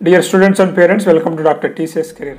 Dear students and parents welcome to doctor TCS career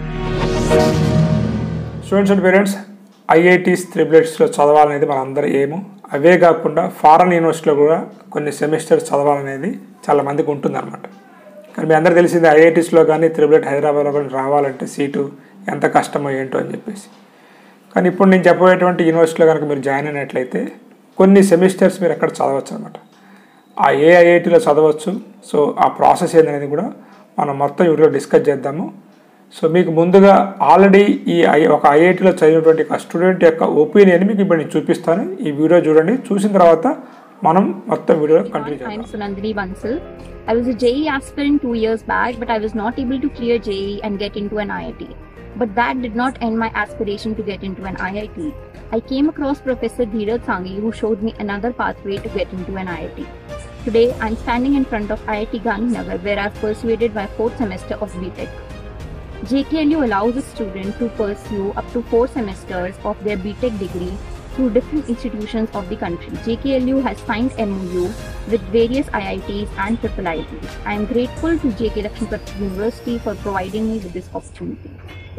students and parents IITs త్రిబులెట్స్లో చదవాలనేది మనందరి ఏము అవే కాకుండా ఫారెన్ యూనివర్సిటీలో కూడా కొన్ని సెమిస్టర్స్ చదవాలనేది చాలా మందికి ఉంటుందన్నమాట కానీ మీ అందరికీ తెలిసింది ఐఐటీస్లో కానీ త్రిబులెట్ హైదరాబాద్లో కానీ రావాలంటే సీటు ఎంత కష్టమో ఏంటో అని చెప్పేసి కానీ ఇప్పుడు నేను చెప్పబోయేటువంటి యూనివర్సిటీలో కనుక మీరు జాయిన్ అయినట్లయితే కొన్ని సెమిస్టర్స్ మీరు అక్కడ చదవచ్చు అనమాట ఆ ఏ ఐఐటీలో చదవచ్చు సో ఆ ప్రాసెస్ ఏందనేది కూడా మనం మొత్తం వీడియో డిస్కస్ చేద్దాము సో మీకు ముందుగా ఆల్రెడీ ఈ ఐ ఒక ఐఐటీలో చదివినటువంటి ఒక స్టూడెంట్ యొక్క ఒపీనియన్ మీకు ఇప్పుడు నేను చూపిస్తాను ఈ వీడియో చూడండి చూసిన తర్వాత మనం మొత్తం వీడియో కంటిన్యూ చేద్దాం I'm Sunandini Bansal. I was a JE aspirant two years back, but I was not able to clear JE and get into an IIT. But that did not end my aspiration to get into an IIT. I came across Professor Dheeraj Sanghi who showed me another pathway to get into an IIT. Today, I'm standing in front of IIT Gandhinagar where I've persuaded my fourth semester of BTech. JKLU allows a student to pursue up to four semesters of their BTech degree through different institutions of the country. JKLU has signed MOU with various IITs and triple IITs. I am grateful to JK Lakshmipat University for providing me with this opportunity.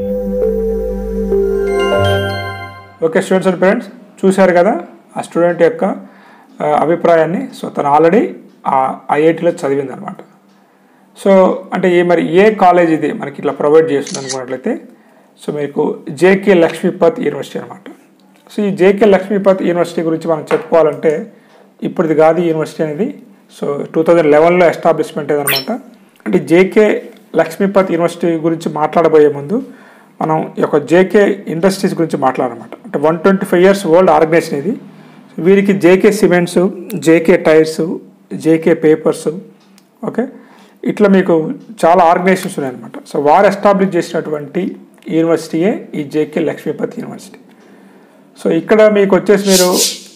Okay students and parents చూశారు కదా ఆ student యొక్క ఆ, అభిప్రాయాన్ని so తను already ఆ ఐఐటీలో చదివింది అనమాట సో అంటే ఏ మరి ఏ కాలేజ్ ఇది మనకి ఇట్లా ప్రొవైడ్ చేస్తుంది అనుకున్నట్లయితే సో మీకు జేకే లక్ష్మీపత్ యూనివర్సిటీ అనమాట సో ఈ జేకే లక్ష్మీపత్ యూనివర్సిటీ గురించి మనం చెప్పుకోవాలంటే ఇప్పుడుది కాదు ఈ యూనివర్సిటీ అనేది సో టూ థౌజండ్ లెవెన్లో ఎస్టాబ్లిష్మెంట్ ఏదనమాట అంటే జేకే లక్ష్మీపత్ యూనివర్సిటీ గురించి మాట్లాడబోయే ముందు మనం ఈ యొక్క జేకే ఇండస్ట్రీస్ గురించి మాట్లాడమాట అంటే one twenty five years world organisation ఇది వీరికి JK cements JK tyres JK papers okay ఇట్లా మీకు చాలా ఆర్గనైజేషన్స్ ఉన్నాయన్నమాట సో వారు ఎస్టాబ్లిష్ చేసినటువంటి యూనివర్సిటీయే ఈ జేకే లక్ష్మీపతి యూనివర్సిటీ సో ఇక్కడ మీకు వచ్చేసి మీరు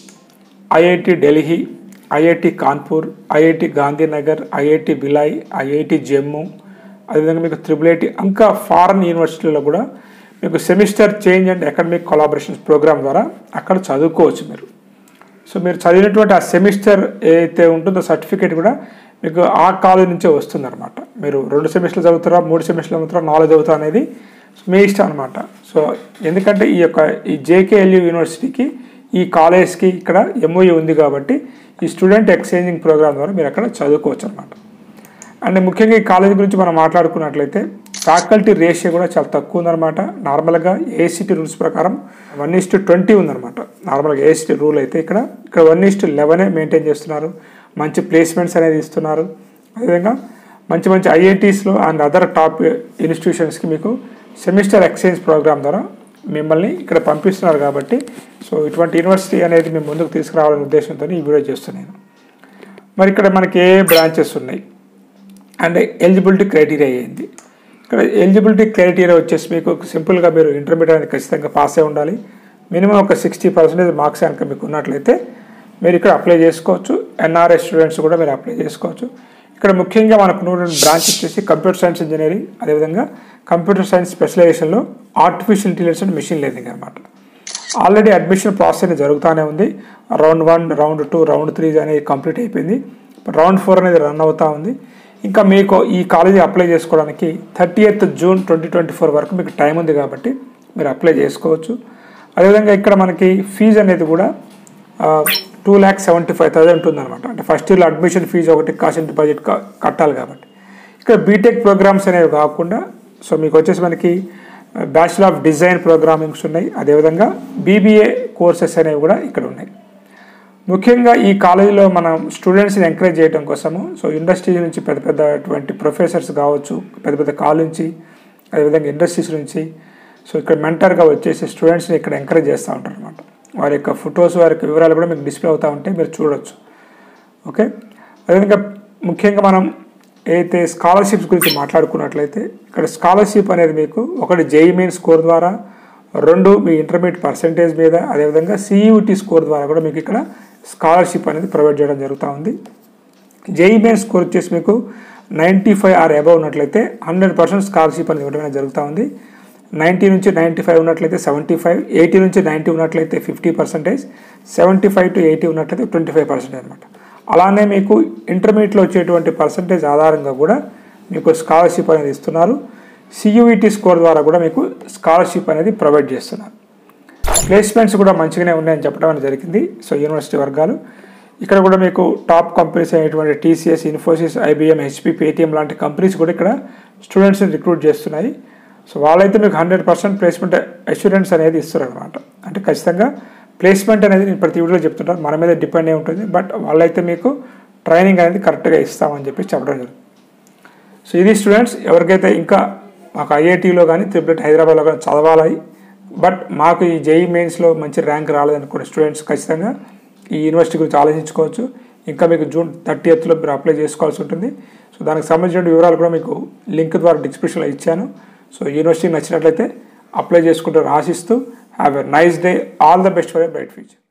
IIT Delhi IIT Kanpur IIT Gandhinagar IIT Bhilai IIT Jammu అదేవిధంగా మీకు త్రిబుల్ ఐటి ఇంకా ఫారెన్ యూనివర్సిటీలో కూడా మీకు semester change and academic collaborations programme ద్వారా అక్కడ చదువుకోవచ్చు మీరు సో మీరు చదివినటువంటి ఆ సెమిస్టర్ ఏదైతే ఉంటుందో సర్టిఫికేట్ కూడా మీకు ఆ కాలేజ్ నుంచే వస్తుందన్నమాట మీరు రెండు సెమిస్టర్లు చదువుతారా మూడు సెమిస్టర్లు చదువుతారా నాలుగు చదువుతారా అనేది మీ ఇష్టం అనమాట సో ఎందుకంటే ఈ యొక్క ఈ జేకేఎల్యూ యూనివర్సిటీకి ఈ కాలేజ్కి ఇక్కడ ఎంఓయూ ఉంది కాబట్టి ఈ స్టూడెంట్ ఎక్స్చేంజింగ్ ప్రోగ్రామ్ ద్వారా మీరు అక్కడ చదువుకోవచ్చు అనమాట అండ్ ముఖ్యంగా ఈ కాలేజ్ గురించి మనం మాట్లాడుకున్నట్లయితే ఫ్యాకల్టీ రేషియో కూడా చాలా తక్కువ ఉందన్నమాట నార్మల్గా ఏసీటీ రూల్స్ ప్రకారం వన్ ఈస్ టు ట్వంటీ ఉందన్నమాట నార్మల్గా ఏసీటీ రూల్ అయితే ఇక్కడ ఇక్కడ వన్ ఈస్ టు లెవెనే మెయింటైన్ చేస్తున్నారు మంచి ప్లేస్మెంట్స్ అనేది ఇస్తున్నారు అదేవిధంగా మంచి మంచి ఐఐటీస్లో అండ్ అదర్ టాప్ ఇన్స్టిట్యూషన్స్కి మీకు సెమిస్టర్ ఎక్స్చేంజ్ ప్రోగ్రామ్ ద్వారా మిమ్మల్ని ఇక్కడ పంపిస్తున్నారు కాబట్టి సో ఇటువంటి యూనివర్సిటీ అనేది మేము ముందుకు తీసుకురావాలనే ఉద్దేశంతో ఈ వీడియో చేస్తున్నాను మరి ఇక్కడ మనకి ఏ బ్రాంచెస్ ఉన్నాయి అండ్ ఎలిజిబిలిటీ క్రైటీరియా ఏంది ఇక్కడ ఎలిజిబిలిటీ క్రైటీరియా వచ్చేసి మీకు సింపుల్గా మీరు ఇంటర్మీడియట్ అనేది ఖచ్చితంగా పాస్ అయి ఉండాలి మినిమం ఒక సిక్స్టీ పర్సెంటేజ్ మార్క్స్ కనుక మీకు ఉన్నట్లయితే మీరు ఇక్కడ అప్లై చేసుకోవచ్చు ఎన్ఆర్ఐ స్టూడెంట్స్ కూడా మీరు అప్లై చేసుకోవచ్చు ఇక్కడ ముఖ్యంగా మనకు ఉన్నటువంటి బ్రాంచ్ వచ్చేసి కంప్యూటర్ సైన్స్ ఇంజనీరింగ్ అదేవిధంగా కంప్యూటర్ సైన్స్ స్పెషలైజేషన్లో artificial intelligence and machine learning అనమాట ఆల్రెడీ అడ్మిషన్ ప్రాసెస్ అనేది జరుగుతూనే ఉంది round one round two round three అనేది కంప్లీట్ అయిపోయింది రౌండ్ ఫోర్ అనేది రన్ అవుతూ ఉంది ఇంకా మీకు ఈ కాలేజీ అప్లై చేసుకోవడానికి thirty eighth June twenty twenty four వరకు మీకు టైం ఉంది కాబట్టి మీరు అప్లై చేసుకోవచ్చు అదేవిధంగా ఇక్కడ మనకి ఫీజు అనేది కూడా two lakhs seventy five thousand ఉంటుందన్నమాట అంటే ఫస్ట్ ఇయర్లో అడ్మిషన్ ఫీజు ఒకటి కాస్ట్ డిపాజిట్ కట్టాలి కాబట్టి ఇక్కడ బీటెక్ ప్రోగ్రామ్స్ అనేవి కాకుండా సో మీకు వచ్చేసి మనకి బ్యాచిలర్ ఆఫ్ డిజైన్ ప్రోగ్రామింగ్స్ ఉన్నాయి అదేవిధంగా బీబీఏ కోర్సెస్ అనేవి కూడా ఇక్కడ ఉన్నాయి ముఖ్యంగా ఈ కాలేజీలో మనం స్టూడెంట్స్ని ఎంకరేజ్ చేయడం కోసము సో ఇండస్ట్రీ నుంచి పెద్ద పెద్దటువంటి ప్రొఫెసర్స్ కావచ్చు పెద్ద పెద్ద కాలేజ్ నుంచి అదేవిధంగా ఇండస్ట్రీస్ నుంచి సో ఇక్కడ మెంటర్గా వచ్చేసి స్టూడెంట్స్ని ఇక్కడ ఎంకరేజ్ చేస్తూ ఉంటారు అనమాట వారి యొక్క ఫొటోస్ వారి యొక్క వివరాలు కూడా మీకు డిస్ప్లే అవుతూ ఉంటే మీరు చూడొచ్చు ఓకే అదేవిధంగా ముఖ్యంగా మనం ఏదైతే స్కాలర్షిప్స్ గురించి మాట్లాడుకున్నట్లయితే ఇక్కడ స్కాలర్షిప్ అనేది మీకు ఒకటి జేఈ మెయిన్ స్కోర్ ద్వారా రెండు మీ ఇంటర్మీడియట్ పర్సంటేజ్ మీద అదేవిధంగా సిఈటి స్కోర్ ద్వారా కూడా మీకు ఇక్కడ స్కాలర్షిప్ అనేది ప్రొవైడ్ చేయడం జరుగుతూ ఉంది జేఈ మెయిన్ స్కోర్ వచ్చేసి మీకు నైంటీ ఫైవ్ ఆర్ అబవ్ ఉన్నట్లయితే హండ్రెడ్ పర్సెంట్ స్కాలర్షిప్ అనేది ఇవ్వడం అనేది జరుగుతూ ఉంది నైంటీ నుంచి నైంటీ ఫైవ్ ఉన్నట్లయితే సెవెంటీ ఫైవ్ ఎయిటీ నుంచి నైంటీ ఉన్నట్లయితే fifty percentage seventy five to eighty ఉన్నట్లయితే ట్వంటీ ఫైవ్ పర్సెంటేజ్ అనమాట అలానే మీకు ఇంటర్మీడియట్లో వచ్చేటువంటి పర్సంటేజ్ ఆధారంగా కూడా మీకు స్కాలర్షిప్ అనేది ఇస్తున్నారు సియూఈటీ స్కోర్ ద్వారా కూడా మీకు స్కాలర్షిప్ అనేది ప్రొవైడ్ చేస్తున్నారు ప్లేస్మెంట్స్ కూడా మంచిగానే ఉన్నాయని చెప్పడం అనేది జరిగింది సో యూనివర్సిటీ వర్గాలు ఇక్కడ కూడా మీకు టాప్ కంపెనీస్ అయినటువంటి TCS Infosys IBM HP Paytm లాంటి కంపెనీస్ కూడా ఇక్కడ స్టూడెంట్స్ని రిక్రూట్ చేస్తున్నాయి సో వాళ్ళైతే మీకు హండ్రెడ్ పర్సెంట్ ప్లేస్మెంట్ అష్యూరెన్స్ అనేది ఇస్తారు అనమాట అంటే ఖచ్చితంగా ప్లేస్మెంట్ అనేది నేను ప్రతి వీడియోలో చెప్తుంటాను మన మీద డిపెండ్ అయి ఉంటుంది బట్ వాళ్ళైతే మీకు ట్రైనింగ్ అనేది కరెక్ట్గా ఇస్తామని చెప్పి చెప్పడం జరుగుతుంది సో ఇది స్టూడెంట్స్ ఎవరికైతే ఇంకా మాకు ఐఐటీలో కానీ త్రిపుల్ హైదరాబాద్లో కానీ చదవాలి బట్ మాకు ఈ జేఈ మెయిన్స్లో మంచి ర్యాంక్ రాలేదనుకునే స్టూడెంట్స్ ఖచ్చితంగా ఈ యూనివర్సిటీ గురించి ఆలోచించుకోవచ్చు ఇంకా మీకు జూన్ థర్టీ ఎత్లో మీరు అప్లై చేసుకోవాల్సి ఉంటుంది సో దానికి సంబంధించిన వివరాలు కూడా మీకు లింక్ ద్వారా డిస్క్రిప్షన్లో ఇచ్చాను సో యూనివర్సిటీ నచ్చినట్లయితే అప్లై చేసుకుంటారు ఆశిస్తూ have a nice day all the best for a bright future